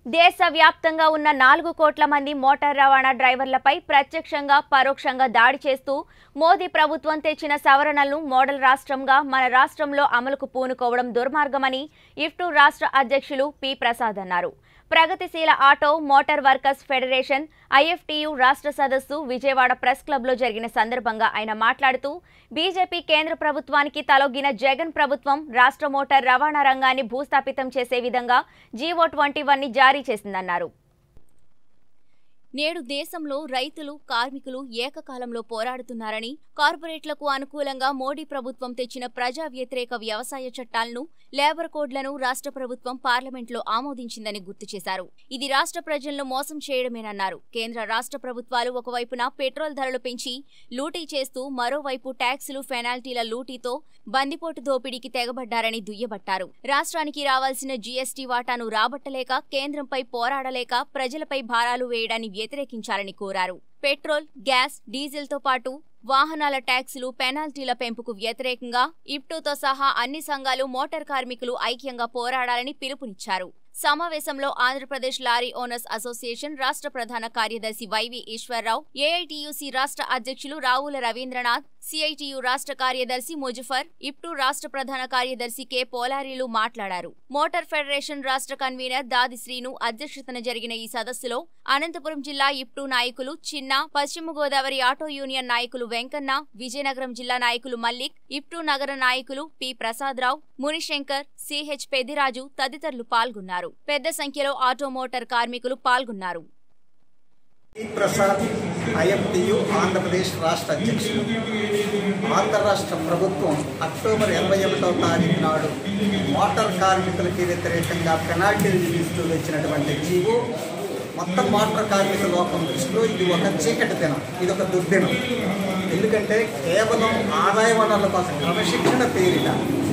దేశవ్యాప్తంగా ఉన్న నాలుగు కోట్ల మంది మోటార్ రవాణా డ్రైవర్లపై ప్రత్యక్షంగా పరోక్షంగా దాడి చేస్తూ మోదీ ప్రభుత్వం తెచ్చిన సవరణలను మోడల్ రాష్ట్రంగా మన రాష్ట్రంలో అమలుకు పూనుకోవడం దుర్మార్గమని ఇఫ్టు రాష్ట్ర అధ్యక్షులు పి ప్రసాద్ అన్నారు ప్రగతిశీల auto motor workers federation IFTU రాష్ట్ర సదస్సు విజయవాడ ప్రెస్ క్లబ్లో జరిగిన సందర్భంగా ఆయన మాట్లాడుతూ బీజేపీ కేంద్ర ప్రభుత్వానికి తలొగ్గిన జగన్ ప్రభుత్వం రాష్ట్ర మోటార్ రవాణా రంగాన్ని భూస్థాపితం చేసే విధంగా జీవో ట్వంటీ వన్ ని జారీ చేసిందన్నారు నేడు దేశంలో రైతులు కార్మికులు ఏకకాలంలో పోరాడుతున్నారని కార్పొరేట్లకు అనుకూలంగా మోడీ ప్రభుత్వం తెచ్చిన ప్రజా వ్యతిరేక వ్యవసాయ చట్టాలను లేబర్ కోడ్లను రాష్ట్ర ప్రభుత్వం పార్లమెంట్లో ఆమోదించిందని గుర్తు చేశారు ఇది రాష్ట్ర ప్రజలను మోసం చేయడమేనన్నారు కేంద్ర రాష్ట్ర ప్రభుత్వాలు ఒకవైపున పెట్రోల్ ధరలు పెంచి లూటీ చేస్తూ మరోవైపు ట్యాక్సులు పెనాల్టీల లూటీతో బందిపోటు దోపిడీకి తెగబడ్డారని దుయ్యబట్టారు రాష్ట్రానికి రావాల్సిన జీఎస్టీ వాటాను రాబట్టలేక కేంద్రంపై పోరాడలేక ప్రజలపై భారాలు వేయడాన్ని వ్యతిరేకించాలని కోరారు పెట్రోల్ గ్యాస్ డీజిల్తో పాటు వాహనాల ట్యాక్సులు పెనాల్టీల పెంపుకు వ్యతిరేకంగా ఇప్టూతో సహా అన్ని సంఘాలు మోటార్ కార్మికులు ఐక్యంగా పోరాడాలని పిలుపునిచ్చారు సమావేశంలో ఆంధ్రప్రదేశ్ లారీ ఓనర్స్ అసోసియేషన్ రాష్ట్ర ప్రధాన కార్యదర్శి వైవి ఈశ్వరరావు ఏఐటియుసి రాష్ట్ర అధ్యక్షులు రావుల రవీంద్రనాథ్ సిఐటియు రాష్ట్ర కార్యదర్శి ముజఫర్ ఇప్టు రాష్ట్ర ప్రధాన కార్యదర్శి కె పోలారీలు మాట్లాడారు మోటార్ ఫెడరేషన్ రాష్ట్ర కన్వీనర్ దాది శ్రీను అధ్యక్షతన జరిగిన ఈ సదస్సులో అనంతపురం జిల్లా ఇప్టు నాయకులు చిన్న పశ్చిమ గోదావరి ఆటో యూనియన్ నాయకులు వెంకన్న విజయనగరం జిల్లా నాయకులు మల్లిక్ ఇప్టు నగర నాయకులు పి ప్రసాదరావు మునిశంకర్ సిహెచ్ పెద్దిరాజు తదితరులు పాల్గొన్నారు పెద్ద సంఖ్యలో ఆటో మోటార్ కార్మికులు పాల్గొన్నారు ఈ ప్రసాద్ ఐఎఫ్టియు ఆంధ్రప్రదేశ్ రాష్ట్ర అధ్యక్షుడు ఆంధ్ర రాష్ట్ర ప్రభుత్వం అక్టోబర్ ఇరవై ఒకటవ తారీఖు నాడు మోటార్ కార్మికులకి వ్యతిరేకంగా పెనాల్టీలు విధిస్తూ వచ్చినటువంటి జీవో మొత్తం మోటార్ కార్మిక లోకం దృష్టిలో ఇది ఒక చీకటి దినం ఇది ఒక దుర్దినం ఎందుకంటే కేవలం ఆదాయ వనరుల కోసం క్రమశిక్షణ పేరిట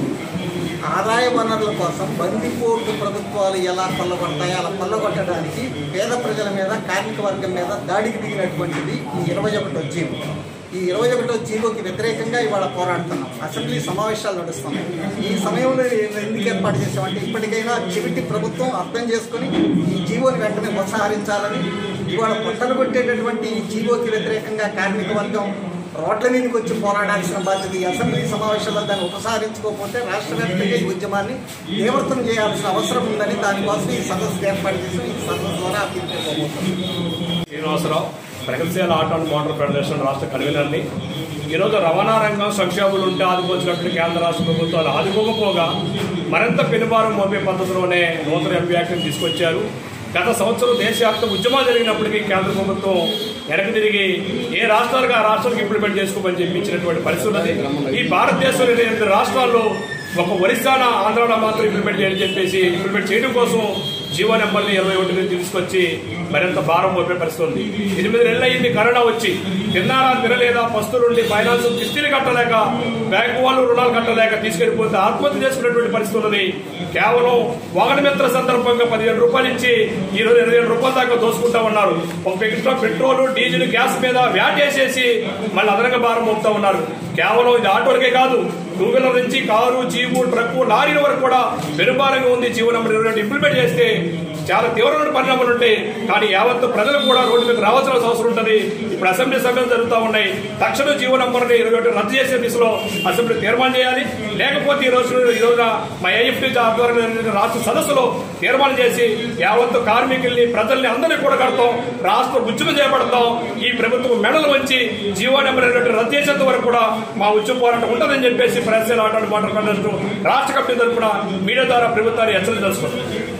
ఆదాయ వనరుల కోసం బందిపోటు ప్రభుత్వాలు ఎలా కొల్లగొడతాయో అలా కొల్లగొట్టడానికి పేద ప్రజల మీద కార్మిక వర్గం మీద దాడికి దిగినటువంటిది ఈ ఇరవై ఒకటో జీవో ఈ ఇరవై ఒకటో జీవోకి వ్యతిరేకంగా ఇవాళ పోరాడుతున్నాం అసెంబ్లీ సమావేశాలు నడుస్తున్నాయి ఈ సమయంలో ఎందుకు ఏర్పాటు చేసామంటే ఇప్పటికైనా చెవిటి ప్రభుత్వం అర్థం చేసుకుని ఈ జీవోని వెంటనే ఉపసంహరించాలని ఇవాళ పొట్టలు కొట్టేటటువంటి ఈ జీవోకి వ్యతిరేకంగా కార్మిక వర్గం రోడ్ల మీదకి వచ్చి పోరాడాల్సిన బాధ్యత ఈ అసెంబ్లీ సమావేశంలో దాన్ని ఉపసంహరించుకోకపోతే రాష్ట్ర వ్యాప్తంగా ఈ ఉద్యమాన్ని తీవ్రతం చేయాల్సిన అవసరం ఉందని దానికోసం ఈ సదస్సు ఏర్పాటు చేసి ఈ సదస్సు ద్వారా అప్పీల్ శ్రీనివాసరావు ప్రగతిశీల ఆటో అండ్ మోటార్ ఫెడరేషన్ రాష్ట్ర కన్వీనర్ని ఈరోజు రవాణా రంగం సంక్షోభాలు ఉంటే ఆదుకోవాల్సినట్టు కేంద్ర రాష్ట్ర ప్రభుత్వాలు ఆదుకోకపోగా మరింత పెనుబారం మోపే పద్ధతిలోనే నూతన ఎంపీ యాక్ట్ని తీసుకొచ్చారు గత సంవత్సరం దేశవ్యాప్త ఉద్యమాలు జరిగినప్పటికీ కేంద్ర ప్రభుత్వం వెనక్కి తిరిగి ఏ రాష్ట్రాలకు ఆ రాష్ట్రాలకు ఇంప్లిమెంట్ చేసుకోమని చెప్పి ఇచ్చినటువంటి పరిస్థితి ఉన్నది ఈ భారతదేశంలో ఎనిమిది రాష్ట్రాల్లో ఒక ఒరిస్సాన ఆంధ్రాలో మాత్రం ఇంప్లిమెంట్ చేయాలని చెప్పేసి ఇంప్లిమెంట్ చేయడం కోసం జీవో నెంబర్ని ఇరవై ఒకటిని తీసుకొచ్చి మరింత భారం మోపే పరిస్థితి ఉంది ఎనిమిది నెలలు అయింది కరోనా వచ్చి తిన్నారా తినలేదా పస్తులుండి ఫైనాన్స్ కిస్తీలు కట్టలేక బ్యాంకు వాళ్ళు రుణాలు కట్టలేక తీసుకెళ్లిపోతే ఆత్మహత్య చేసుకునేటువంటి పరిస్థితి ఉన్నది కేవలం వాగడి మిత్ర సందర్భంగా పదిహేను రూపాయలు ఇచ్చి ఈ రోజు ఇరవై ఏడు రూపాయల దాకా దోసుకుంటా ఉన్నారు ఒక పెట్రోల్ పెట్రోల్ డీజిల్ గ్యాస్ మీద వ్యాట్ వేసేసి మళ్ళీ అదనంగా భారం మోపుతా ఉన్నారు కేవలం ఇది ఆటోలకే కాదు టూ వీలర్ నుంచి కారు జీపు ట్రక్కు లారీల వరకు కూడా పెరుపారంగా ఉంది జీవో నెంబర్ ఇరవై ఒకటి ఇంప్లిమెంట్ చేస్తే చాలా తీవ్రమైన పరిణామాలు ఉంటాయి కానీ యావత్తు ప్రజలు కూడా రోడ్డు మీద రావాల్సిన అవసరం ఉంటుంది ఇప్పుడు అసెంబ్లీ సభ్యులు జరుగుతూ ఉన్నాయి తక్షణ జీవో నంబర్ని ఇరవై ఒకటి రద్దు చేసే దిశలో అసెంబ్లీ తీర్మానం చేయాలి లేకపోతే ఈ రోజు ఈ రోజున మా ఐఎఫ్టీ ఆధ్వర్యంలో జరిగిన రాష్ట్ర సదస్సులో తీర్మానం చేసి యావత్తు కార్మికుల్ని ప్రజల్ని అందరినీ కూడా కడతాం రాష్ట్ర ఉద్యమం చేపడతాం ఈ ప్రభుత్వం మెడలు వంచి జీవో నెంబర్ ఇరవై ఒకటి రద్దు చేసేంత వరకు కూడా మా ఉద్యమ పోరాటం ఉంటుందని చెప్పేసి ప్రెస్ ఆటో మాట్లాడుతున్నట్టు రాష్ట్ర కమిటీ తరఫున మీడియా ద్వారా ప్రభుత్వాన్ని హెచ్చరిక తెలుసుకుంటాం